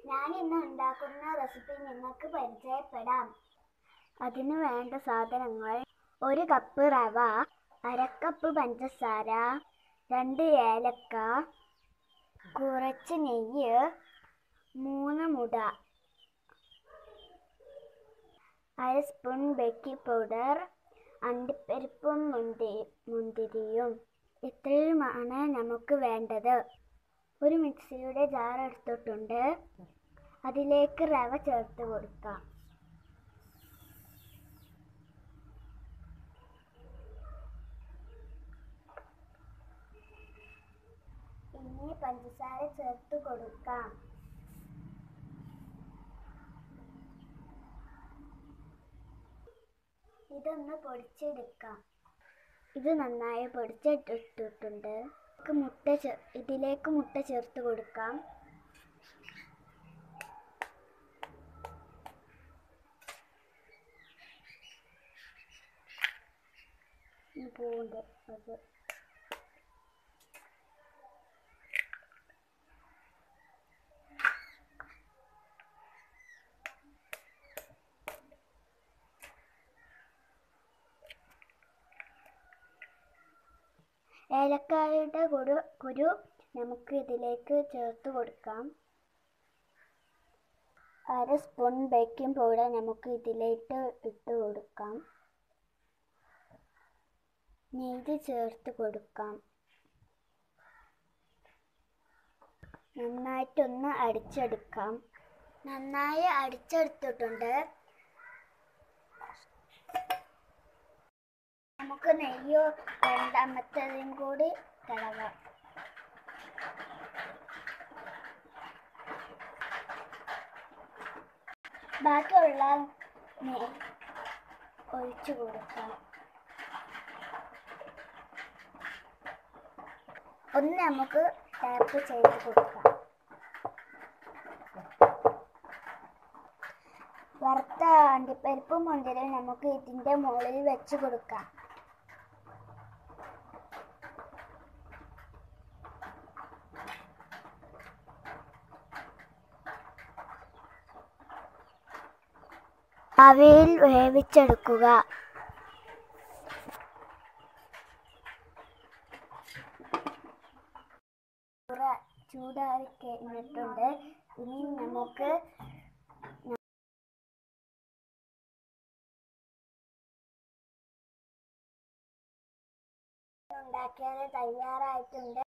ഞാൻ ഇന്ന് ഉണ്ടാക്കുന്ന റെസിപ്പി നിങ്ങൾക്ക് പരിചയപ്പെടാം അതിന് വേണ്ട സാധനങ്ങൾ ഒരു കപ്പ് റവ അരക്കപ്പ് പഞ്ചസാര രണ്ട് ഏലക്ക കുറച്ച് നെയ്യ് മൂന്ന് മുട അര സ്പൂൺ ബേക്കിംഗ് പൗഡർ അണ്ടിപ്പരിപ്പും മുന്തി മുന്തിരിയും ഇത്രയുമാണ് നമുക്ക് വേണ്ടത് ഒരു മിക്സിയുടെ ജാർ എടുത്തിട്ടുണ്ട് അതിലേക്ക് റവ ചേർത്ത് കൊടുക്കാം ഇനി പഞ്ചസാര ചേർത്ത് കൊടുക്കാം ഇതൊന്ന് പൊടിച്ചെടുക്കാം ഇത് നന്നായി പൊടിച്ചിട്ടിട്ടുണ്ട് ഇതിലേക്ക് മുട്ട ചേ- ഇതിലേക്ക് മുട്ട ചേർത്ത് കൊടുക്കാം ഇനി പൂണ്ട് അത് ഏലക്കായയുടെ കുരു കുരു നമുക്ക് ഇതിലേക്ക് ചേർത്ത് കൊടുക്കാം അര സ്പൂൺ ബേക്കിംഗ് പൗഡർ നമുക്ക് ഇതിലേക്ക് ഇട്ട് കൊടുക്കാം നെയ്യ് ചേർത്ത് കൊടുക്കാം നന്നായിട്ടൊന്ന് അടിച്ചെടുക്കാം നന്നായി അടിച്ചെടുത്തിട്ടുണ്ട് നമുക്ക് നെയ്യോ രണ്ടാമത്തതും കൂടി തടവാം ബാക്കിയുള്ള നെയ്യ് ഒഴിച്ചു കൊടുക്കാം ഒന്ന് നമുക്ക് ടാപ്പ് ചെയ്ത് കൊടുക്കാം വറുത്ത അണ്ടിപ്പരിപ്പും മുന്തിരിയും നമുക്ക് ഇതിൻ്റെ മുകളിൽ വെച്ച് കൊടുക്കാം അവയിൽ വേവിച്ചെടുക്കുക ചൂട- ചൂടാറി കഴിഞ്ഞിട്ടുണ്ട് ഇനി നമുക്ക് ഉണ്ടാക്കിയത് തയ്യാറായിട്ടുണ്ട്